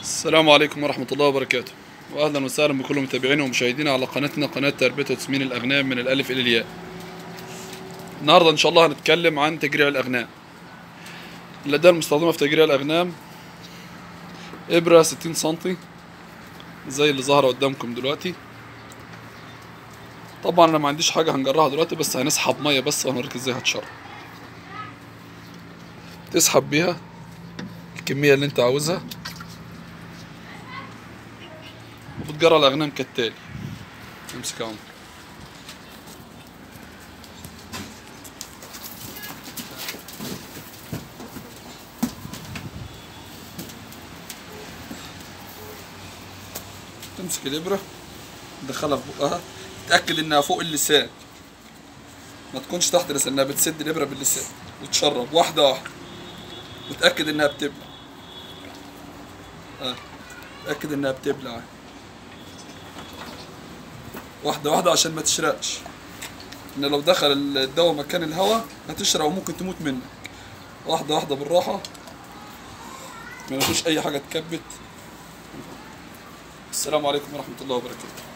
السلام عليكم ورحمة الله وبركاته وأهلا وسهلا بكل متابعينا ومشاهدينا على قناتنا قناة تربية وتسمين الأغنام من الألف إلى الياء النهاردة إن شاء الله هنتكلم عن تجريع الأغنام الأداة المستخدمة في تجريع الأغنام إبرة 60 سنتي زي اللي ظاهرة قدامكم دلوقتي طبعا أنا ما عنديش حاجة هنجرها دلوقتي بس هنسحب مية بس وهنوريك ازاي هتشرب تسحب بيها الكمية اللي انت عاوزها وبتجرى الأغنام كالتالي امسك يا عمر تمسك الإبرة تدخلها في بقها تتأكد إنها فوق اللسان ما تكونش تحت اللسان إنها بتسد الإبرة باللسان وتشرب واحدة واحدة وتأكد إنها بتبلع آه. تأكد إنها بتبلع واحدة واحدة عشان ما تشرقش إن لو دخل الدواء مكان الهواء هتشرق وممكن تموت منك واحدة واحدة بالراحة ما فيش أي حاجة تكبت السلام عليكم ورحمة الله وبركاته